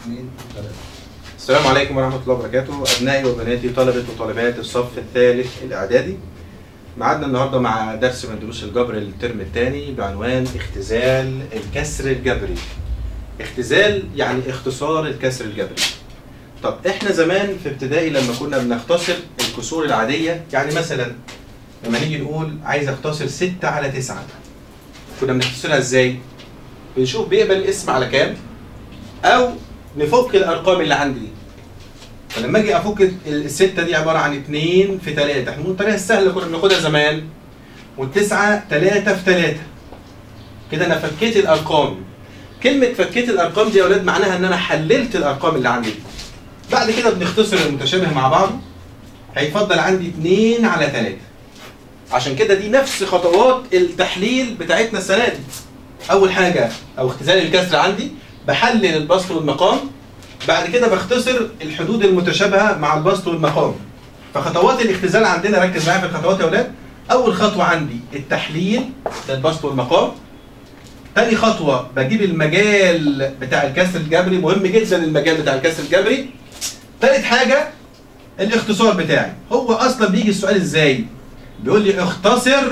اثنين ثلاثة السلام عليكم ورحمة الله وبركاته أبنائي وبناتي طلبة وطالبات الصف الثالث الإعدادي معادنا النهاردة مع درس من دروس الجبر الترم الثاني بعنوان اختزال الكسر الجبري اختزال يعني اختصار الكسر الجبري طب احنا زمان في ابتدائي لما كنا بنختصر الكسور العادية يعني مثلا لما نيجي نقول عايز اختصر 6 على 9 كنا بنختصرها ازاي؟ بنشوف بيقبل الاسم على كام او نفك الارقام اللي عندي دي فلما اجي افك ال- السته دي عباره عن 2 في 3 احنا الطريقه السهله كنا بناخدها زمان والتسعه 3 في 3 كده انا فكيت الارقام كلمه فكيت الارقام دي يا اولاد معناها ان انا حللت الارقام اللي عندي دي بعد كده بنختصر المتشابه مع بعضه هيفضل عندي 2 على 3 عشان كده دي نفس خطوات التحليل بتاعتنا السنه دي اول حاجه او اختزال الكسر عندي بحلل البسط والمقام بعد كده بختصر الحدود المتشابهه مع البسط والمقام فخطوات الاختزال عندنا ركز معايا في الخطوات يا اولاد اول خطوه عندي التحليل ده البسط والمقام تاني خطوه بجيب المجال بتاع الكسر الجبري مهم جدا المجال بتاع الكسر الجبري تالت حاجه الاختصار بتاعي هو اصلا بيجي السؤال ازاي بيقول لي اختصر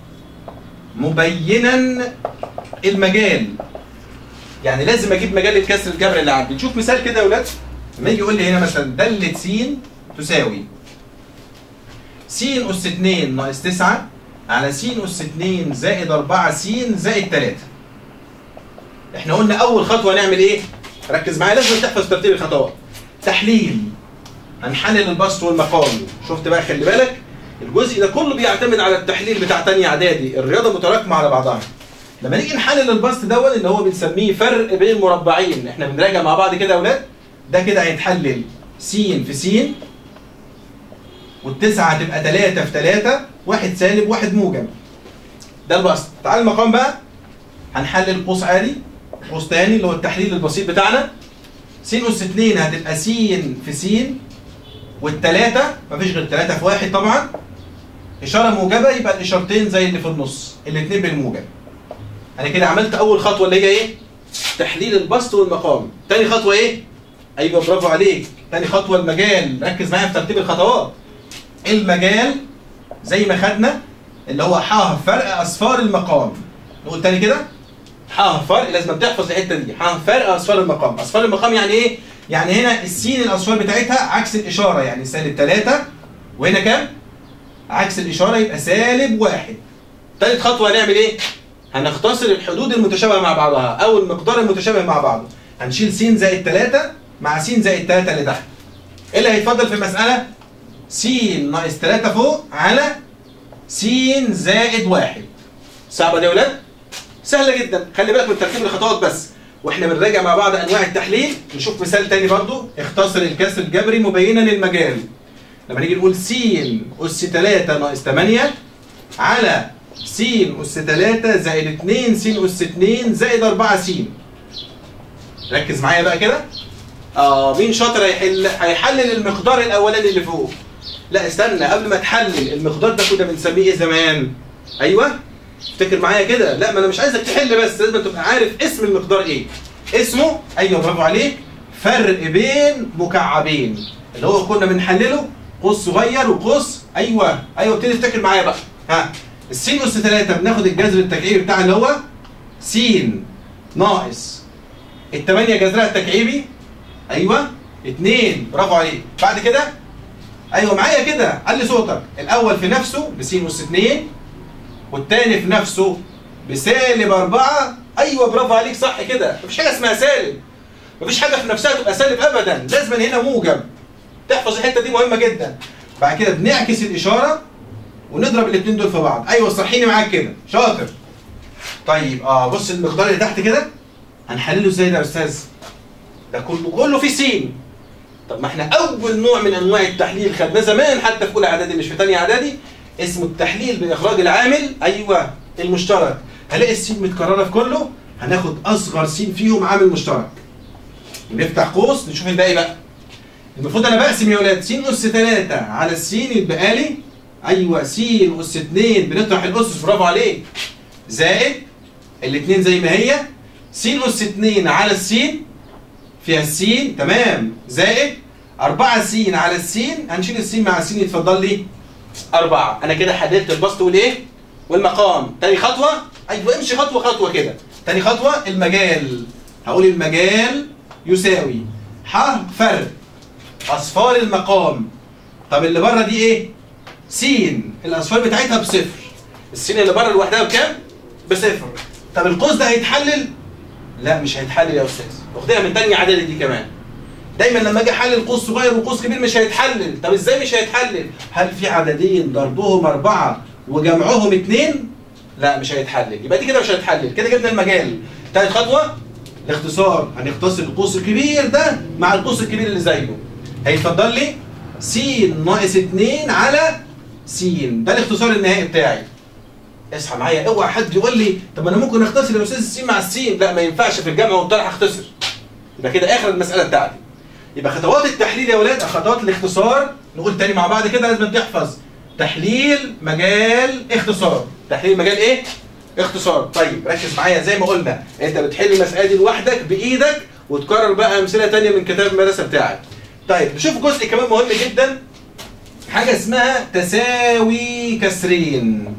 مبينا المجال يعني لازم اجيب مجال الكسر الجبري اللي عندي نشوف مثال كده يا اولاد لما يجي يقول لي هنا مثلا دالة س تساوي س اس 2 ناقص 9 على س اس 2 زائد 4 س زائد 3 احنا قلنا اول خطوه نعمل ايه ركز معايا لازم تحفظ ترتيب الخطوات تحليل هنحلل البسط والمقام شفت بقى خلي بالك الجزء ده كله بيعتمد على التحليل بتاع تانية اعدادي الرياضه متراكمه على بعضها لما نيجي نحلل البسط دوت اللي هو بنسميه فرق بين مربعين احنا بنراجع مع بعض كده يا اولاد ده كده هيتحلل س في س والتسعة هتبقى 3 في 3 واحد سالب واحد موجب ده البسط تعال المقام بقى هنحلل قوس عادي قوس تاني اللي هو التحليل البسيط بتاعنا س اس 2 هتبقى س في س والتلاتة مفيش غير 3 في واحد طبعا إشارة موجبة يبقى الإشارتين زي اللي في النص الاتنين بالموجب انا كده عملت اول خطوه اللي هي ايه تحليل البسط والمقام تاني خطوه ايه ايوه برافو عليك تاني خطوه المجال ركز معايا في ترتيب الخطوات المجال زي ما خدنا اللي هو ح فرق اصفار المقام نقول تاني كده ح فرق لازم تحفظ الحته دي ح فرق اصفار المقام اصفار المقام يعني ايه يعني هنا السين الاصفار بتاعتها عكس الاشاره يعني سالب 3 وهنا كام عكس الاشاره يبقى سالب واحد تالت خطوه هنعمل ايه هنختصر الحدود المتشابهه مع بعضها او المقدار المتشابه مع بعضه هنشيل س زائد 3 مع س زائد 3 اللي تحت ايه اللي هيتفضل في المساله س ناقص 3 فوق على س زائد 1 صعبه دي يا ولاد سهله جدا خلي بالك من ترتيب الخطوات بس واحنا بنراجع مع بعض انواع التحليل نشوف مثال تاني برضو اختصر الكسر الجبري مبينا للمجال لما نيجي نقول س اس 3 ناقص 8 على س أس 3 زائد 2 س أس 2 زائد 4 س ركز معايا بقى كده اه مين شاطر هيحل هيحلل المقدار الاولاني اللي فوق لا استنى قبل ما تحلل المقدار ده كنا بنسميه ايه زمان ايوه افتكر معايا كده لا ما انا مش عايزك تحل بس لازم تبقى عارف اسم المقدار ايه اسمه ايوه برافو عليك فرق بين مكعبين اللي هو كنا بنحلله قوس صغير وقوس ايوه ايوه ابتدي افتكر معايا بقى ها السين اس 3 بناخد الجذر التكعيبي بتاع اللي هو س ناقص الثمانية جذرها التكعيبي ايوه 2 برافو عليك بعد كده ايوه معايا كده علي صوتك الاول في نفسه بس اس 2 والثاني في نفسه بسالب 4 ايوه برافو عليك صح كده مفيش حاجه اسمها سالب مفيش حاجه في نفسها تبقى سالب ابدا لازم هنا موجب تحفظ الحته دي مهمه جدا بعد كده بنعكس الاشاره ونضرب الاثنين دول في بعض ايوه صحيني معاك كده شاطر طيب اه بص المقدار اللي تحت كده هنحلله ازاي ده يا استاذ ده كله كله فيه س طب ما احنا اول نوع من انواع التحليل خدناه زمان حتى في اولى اعدادي مش في ثانيه اعدادي اسمه التحليل باخراج العامل ايوه المشترك هلاقي السين متكرره في كله هناخد اصغر سين فيهم عامل مشترك ونفتح قوس نشوف الباقي بقى المفروض انا بقسم يا ولاد س اس 3 على السين يتبقى لي ايوه س اس 2 بنطرح الاسس برافو عليك زائد الاثنين زي ما هي س اس 2 على السين فيها السين تمام زائد 4 س على السين هنشيل السين مع السين يتفضل لي 4 انا كده حددت البسط والايه والمقام تاني خطوه ايوه امشي خطوه خطوه كده تاني خطوه المجال هقول المجال يساوي ح فرق اصفار المقام طب اللي بره دي ايه س الاصفار بتاعتها بصفر السين اللي بره لوحدها بكام بصفر طب القوس ده هيتحلل لا مش هيتحلل يا استاذ واخدها من تانية اعدادي دي كمان دايما لما اجي احلل قوس صغير وقوس كبير مش هيتحلل طب ازاي مش هيتحلل هل في عددين ضربهم أربعة وجمعهم اتنين لا مش هيتحلل يبقى دي كده مش هيتحلل كده جبنا المجال تاني خطوه الاختصار هنختصر القوس الكبير ده مع القوس الكبير اللي زيه هيتفضل لي س ناقص 2 على س ده الاختصار النهائي بتاعي اصحى معايا اوعى حد يقول لي طب انا ممكن اختصر يا استاذ السين مع السين لا ما ينفعش في الجامعه والطرح اختصر يبقى كده اخر المساله بتاعتي يبقى خطوات التحليل يا ولاد خطوات الاختصار نقول تاني مع بعض كده لازم تحفظ تحليل مجال اختصار تحليل مجال ايه اختصار طيب ركز معايا زي ما قلنا انت بتحل المساله دي لوحدك بايدك وتكرر بقى امثله تانية من كتاب المدرسه بتاعك طيب نشوف جزء كمان مهم جدا حاجه اسمها تساوي كسرين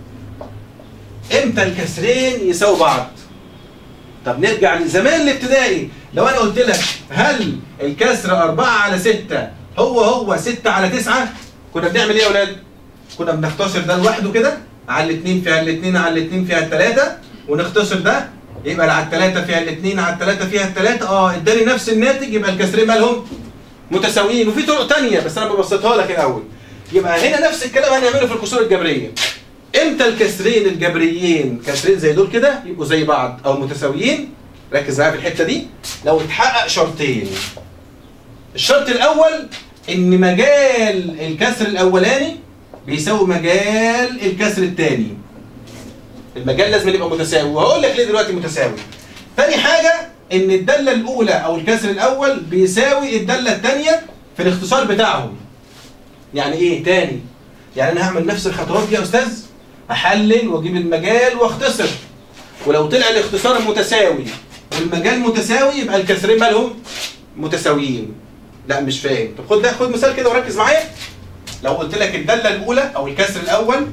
امتى الكسرين يساووا بعض طب نرجع لزمان الابتدائي لو انا قلت لك هل الكسر 4 على 6 هو هو 6 على 9 كنا بنعمل ايه يا اولاد كنا بنختصر ده لوحده كده على الاثنين فيها الاثنين على الاثنين فيها الثلاثه ونختصر ده يبقى على الثلاثه فيها الاثنين على الثلاثه فيها الثلاثه اه اداني نفس الناتج يبقى الكسرين مالهم متساويين وفي طرق تانية بس انا ببسطها لك الاول يبقى هنا نفس الكلام هنعمله في الكسور الجبريه امتى الكسرين الجبريين كسرين زي دول كده يبقوا زي بعض او متساويين ركز معايا في الحته دي لو اتحقق شرطين الشرط الاول ان مجال الكسر الاولاني بيساوي مجال الكسر الثاني المجال لازم يبقى متساوي وهقول لك ليه دلوقتي متساوي تاني حاجه ان الداله الاولى او الكسر الاول بيساوي الداله الثانيه في الاختصار بتاعهم يعني ايه تاني يعني انا هعمل نفس الخطوات دي يا استاذ احلل واجيب المجال واختصر ولو طلع الاختصار متساوي والمجال متساوي يبقى الكسرين مالهم متساويين لا مش فاهم طب خد ده خد مثال كده وركز معايا لو قلت لك الداله الاولى او الكسر الاول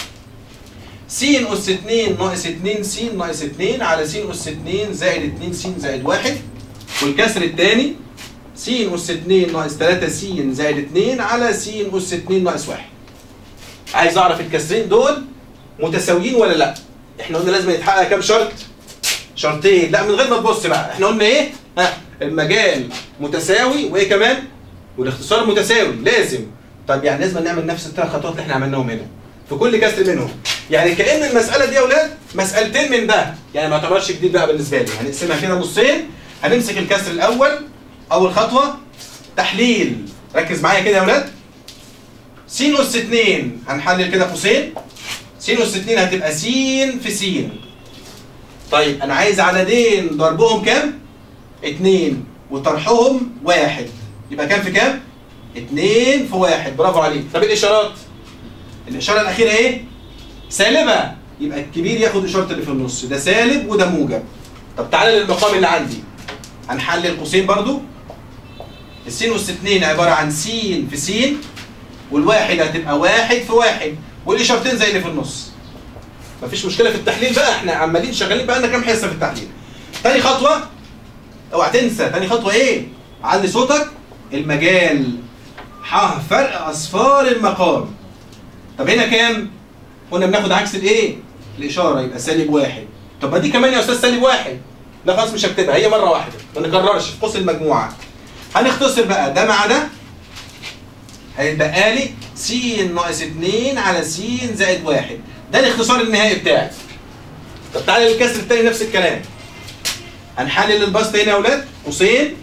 س اس 2 ناقص 2 س ناقص 2 على س اس 2 زائد 2 س زائد 1 والكسر الثاني س اس 2 ناقص 3 س زائد 2 على س اس 2 ناقص 1 عايز اعرف الكسرين دول متساويين ولا لا احنا قلنا لازم يتحقق كام شرط شرطين لا من غير ما تبص بقى احنا قلنا ايه ها المجال متساوي وايه كمان والاختصار متساوي لازم طب يعني لازم نعمل نفس الثلاث خطوات اللي احنا عملناهم هنا في كل كسر منهم يعني كأن المسألة دي يا اولاد مسألتين من ده يعني ما تعتبرش جديد بقى بالنسبة لي هنقسمها كده نصين هنمسك الكسر الأول أول خطوة تحليل ركز معايا كده يا اولاد س أس 2 هنحلل كده قوسين س أس 2 هتبقى س في س طيب أنا عايز عددين ضربهم كام؟ اتنين وطرحهم واحد يبقى كام في كام؟ اتنين في واحد برافو عليك طب الإشارات الإشارة الأخيرة إيه؟ سالبة يبقى الكبير ياخد إشارة اللي في النص ده سالب وده موجب طب تعالى للمقام اللي عندي هنحلل قوسين برضو السين أس 2 عبارة عن س في س والواحد هتبقى واحد في واحد والإشارتين زي اللي في النص مفيش مشكلة في التحليل بقى احنا عمالين شغالين بقى لنا كام حصة في التحليل تاني خطوة اوعى تنسى تاني خطوة ايه؟ علي صوتك المجال ح فرق أصفار المقام طب هنا كام؟ قلنا بناخد عكس الايه؟ الإشارة يبقى سالب واحد طب ما دي كمان يا أستاذ سالب واحد لا خلاص مش هكتبها هي مرة واحدة ما نكررش في قوس المجموعة هنختصر بقى ده مع ده هيتبقى لي س ناقص 2 على س زائد 1 ده الاختصار النهائي بتاعي طب تعالى للكسر التاني نفس الكلام هنحلل البسط هنا يا اولاد قوسين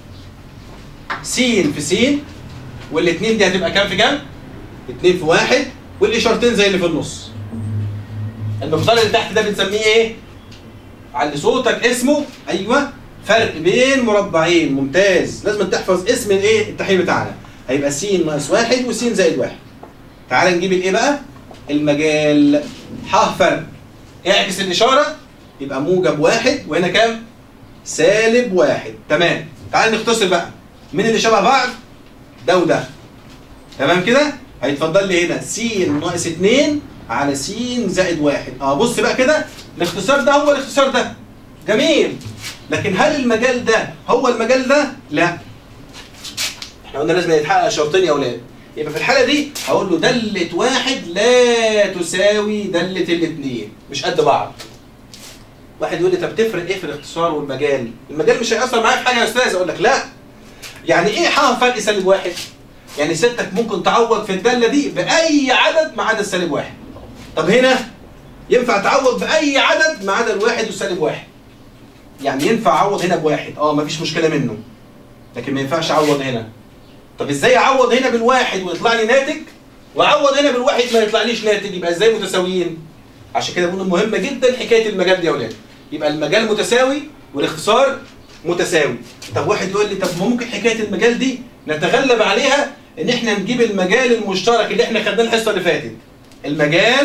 س في س والاثنين دي هتبقى كام في كام؟ 2 في 1 والاشارتين زي اللي في النص المقدار اللي تحت ده بنسميه ايه؟ علي صوتك اسمه ايوه فرق بين مربعين ممتاز لازم تحفظ اسم الايه التحليل بتاعنا هيبقى س ناقص واحد وس زائد واحد تعال نجيب الايه بقى المجال ح فرق اعكس الاشاره يبقى موجب واحد وهنا كام سالب واحد تمام تعال نختصر بقى مين اللي شبه بعض ده وده تمام كده هيتفضل لي هنا س ناقص 2 على س زائد 1 اه بص بقى كده الاختصار ده هو الاختصار ده جميل لكن هل المجال ده هو المجال ده لا احنا قلنا لازم يتحقق شرطين يا اولاد يبقى في الحاله دي هقول له داله واحد لا تساوي داله الاثنين مش قد بعض واحد يقول لي طب تفرق ايه في الاختصار والمجال المجال مش هيأثر معاك في حاجه يا استاذ اقول لك لا يعني ايه ح فرق سالب واحد يعني ستك ممكن تعوض في الداله دي باي عدد ما عدا السالب واحد طب هنا ينفع تعوض باي عدد ما عدا الواحد والسالب واحد يعني ينفع اعوض هنا بواحد اه مفيش مشكله منه لكن ما ينفعش اعوض هنا طب ازاي اعوض هنا بالواحد ويطلع لي ناتج واعوض هنا بالواحد ما يطلعليش ناتج يبقى ازاي متساويين عشان كده بقول مهمه جدا حكايه المجال دي يا اولاد يبقى المجال متساوي والاختصار متساوي طب واحد يقول لي طب ممكن حكايه المجال دي نتغلب عليها ان احنا نجيب المجال المشترك اللي احنا خدناه الحصه اللي فاتت المجال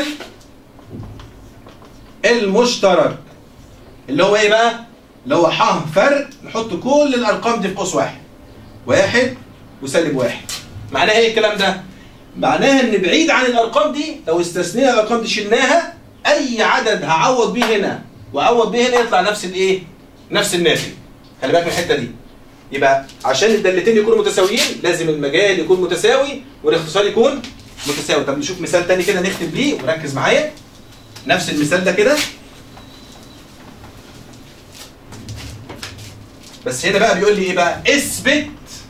المشترك اللي هو ايه بقى اللي هو ح فرق نحط كل الارقام دي في قوس واحد واحد وسالب واحد معناها ايه الكلام ده معناها ان بعيد عن الارقام دي لو استثنينا الارقام دي شلناها اي عدد هعوض بيه هنا واعوض بيه هنا يطلع نفس الايه نفس الناتج خلي بالك من الحته دي يبقى عشان الدالتين يكونوا متساويين لازم المجال يكون متساوي والاختصار يكون متساوي طب نشوف مثال تاني كده نختم بيه وركز معايا نفس المثال ده كده بس هنا بقى بيقول لي ايه بقى اثبت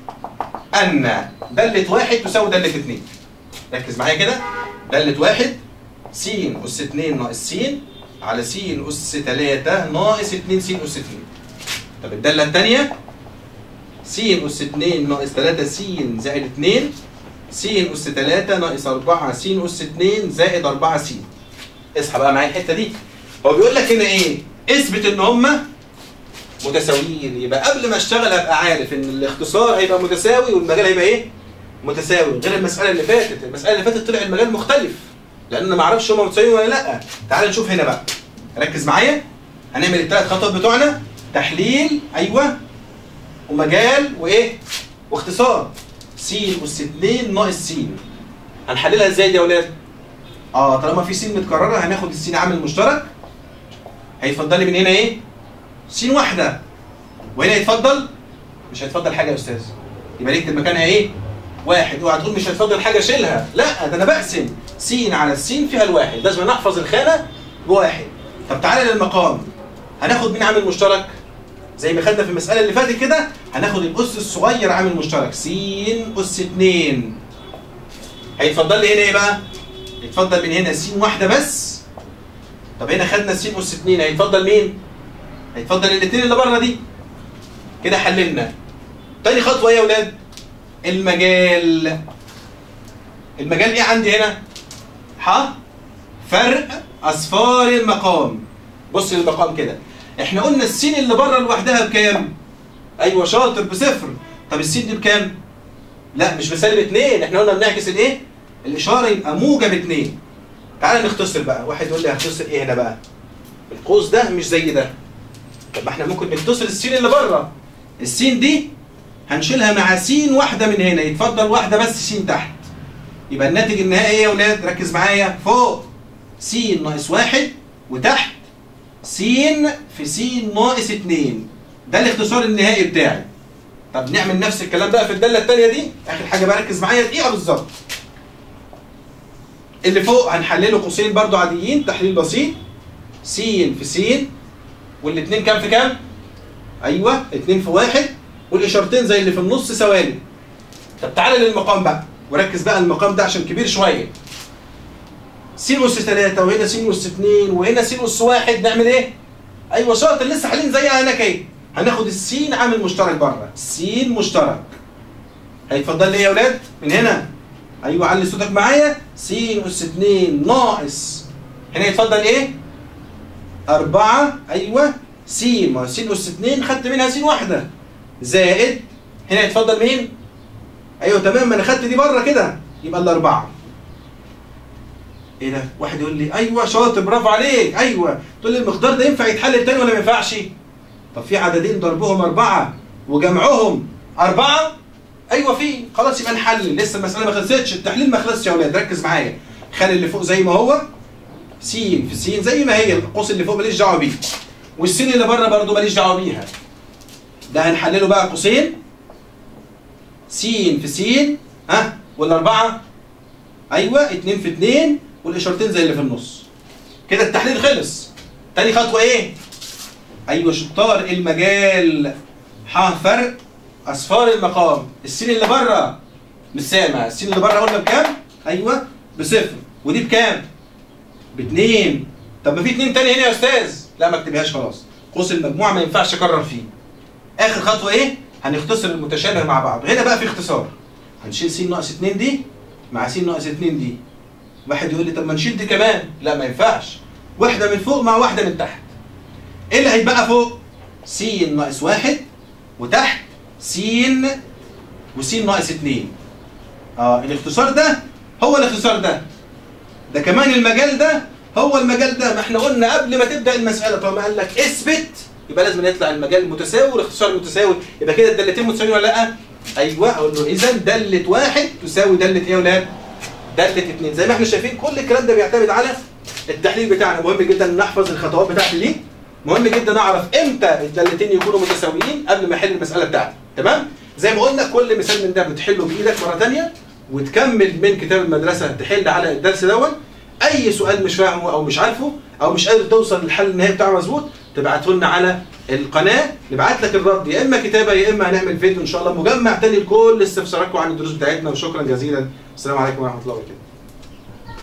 ان دالة واحد تساوي دالة اتنين ركز معايا كده دالة واحد س أس اتنين ناقص س على س أس تلاتة ناقص اتنين س أس اتنين طب الدالة التانية س أس اتنين ناقص تلاتة س زائد اتنين س أس تلاتة ناقص أربعة س أس اتنين زائد أربعة س اصحى بقى معايا الحتة دي هو بيقول لك هنا ايه اثبت ان هما متساويين يبقى قبل ما اشتغل ابقى عارف ان الاختصار هيبقى متساوي والمجال هيبقى ايه متساوي غير المساله اللي فاتت المساله اللي فاتت طلع المجال مختلف لان انا ما اعرفش هما متساويين ولا لا تعال نشوف هنا بقى ركز معايا هنعمل الثلاث خطوات بتوعنا تحليل ايوه ومجال وايه واختصار س اس 2 ناقص س هنحللها ازاي دي يا اولاد اه طالما في س متكرره هناخد الس عامل مشترك هيتفضل لي من هنا ايه س واحده وهنا يتفضل مش هيتفضل حاجه يا استاذ يبقى نكتب مكانها ايه واحد اوعى تقول مش هيتفضل حاجه شيلها لا ده انا بقسم س على السين فيها الواحد لازم نحفظ الخانه بواحد طب تعالى للمقام هناخد مين عامل مشترك زي ما خدنا في المساله اللي فاتت كده هناخد الاس الصغير عامل مشترك س اس 2 هيتفضل لي هنا ايه بقى يتفضل من هنا س واحده بس طب هنا خدنا س اس 2 هيتفضل مين هيتفضل الاثنين اللي بره دي كده حللنا تاني خطوه ايه يا اولاد المجال المجال ايه عندي هنا ح فرق اصفار المقام بص للمقام كده احنا قلنا السين اللي بره لوحدها بكام ايوه شاطر بصفر طب السين دي بكام لا مش بسالب اتنين احنا قلنا بنعكس الايه الاشاره يبقى موجب اتنين تعال نختصر بقى واحد يقول لي هختصر ايه هنا بقى القوس ده مش زي ده طب ما احنا ممكن نختصر السين اللي بره السين دي هنشيلها مع سين واحده من هنا يتفضل واحده بس سين تحت يبقى الناتج النهائي ايه يا اولاد ركز معايا فوق س ناقص واحد وتحت س في س ناقص اتنين ده الاختصار النهائي بتاعي طب نعمل نفس الكلام بقى في الداله الثانيه دي اخر حاجه بقى ركز معايا دقيقه بالظبط اللي فوق هنحلله قوسين برضو عاديين تحليل بسيط س في س والاثنين كام في كام ايوه اتنين في واحد والاشارتين زي اللي في النص سوالب طب تعالى للمقام بقى وركز بقى المقام ده عشان كبير شويه س اس 3 وهنا س اس 2 وهنا س اس 1 نعمل ايه؟ ايوه شاطر لسه حالين زيها هناك اهي هناخد السين عامل مشترك بره س مشترك هيتفضل لي ايه يا اولاد؟ من هنا ايوه علي صوتك معايا س اس 2 ناقص هنا يتفضل ايه؟ 4 ايوه س ما س اس 2 خدت منها س واحده زائد هنا يتفضل مين؟ ايوه تمام ما انا خدت دي بره كده يبقى الاربعه ايه ده؟ واحد يقول لي ايوه شاطر برافو عليك ايوه تقول لي المقدار ده ينفع يتحلل تاني ولا ما ينفعش؟ طب في عددين ضربهم اربعه وجمعهم أربعة أيوة في خلاص يبقى نحلل لسه المسألة ما خلصتش التحليل ما خلصش يا ولاد ركز معايا خلي اللي فوق زي ما هو س في س زي ما هي القوس اللي فوق ماليش دعوة بيه والسين اللي بره برضه ماليش دعوة بيها ده هنحلله بقى قوسين س في س ها والأربعة أيوة اتنين في اتنين والإشارتين زي اللي في النص كده التحليل خلص تاني خطوة إيه؟ أيوة شطار المجال ح فرق أصفار المقام السين اللي بره مش سامع السين اللي بره قلنا بكام؟ أيوة بصفر ودي بكام؟ باتنين طب ما في اتنين تاني هنا يا أستاذ لا ما اكتبهاش خلاص قوس المجموعة ما ينفعش أكرر فيه آخر خطوة إيه؟ هنختصر المتشابه مع بعض هنا بقى في اختصار هنشيل س ناقص 2 دي مع س ناقص 2 دي واحد يقول لي طب ما نشيل دي كمان لا ما ينفعش واحدة من فوق مع واحدة من تحت ايه اللي هيتبقى فوق س ناقص واحد وتحت س وس ناقص 2 اه الاختصار ده هو الاختصار ده ده كمان المجال ده هو المجال ده ما احنا قلنا قبل ما تبدا المساله طالما قال لك اثبت يبقى لازم يطلع المجال متساوي والاختصار متساوي يبقى كده الدالتين متساويين ولا لا؟ ايوه اقول له اذا داله واحد تساوي داله ايه يا ولاد؟ داله اثنين زي ما احنا شايفين كل الكلام ده بيعتمد على التحليل بتاعنا مهم جدا نحفظ الخطوات بتاعتي دي مهم جدا اعرف امتى الدالتين يكونوا متساويين قبل ما احل المساله بتاعتي تمام؟ زي ما قلنا كل مثال من ده بتحله بايدك مره ثانيه وتكمل من كتاب المدرسه تحل على الدرس دوت اي سؤال مش فاهمه او مش عارفه او مش قادر توصل للحل النهائي بتاعه مظبوط تبعته لنا على القناه نبعت لك الرد يا اما كتابه يا اما هنعمل فيديو ان شاء الله مجمع تاني لكل استفساراتكم عن الدروس بتاعتنا وشكرا جزيلا السلام عليكم ورحمه الله وبركاته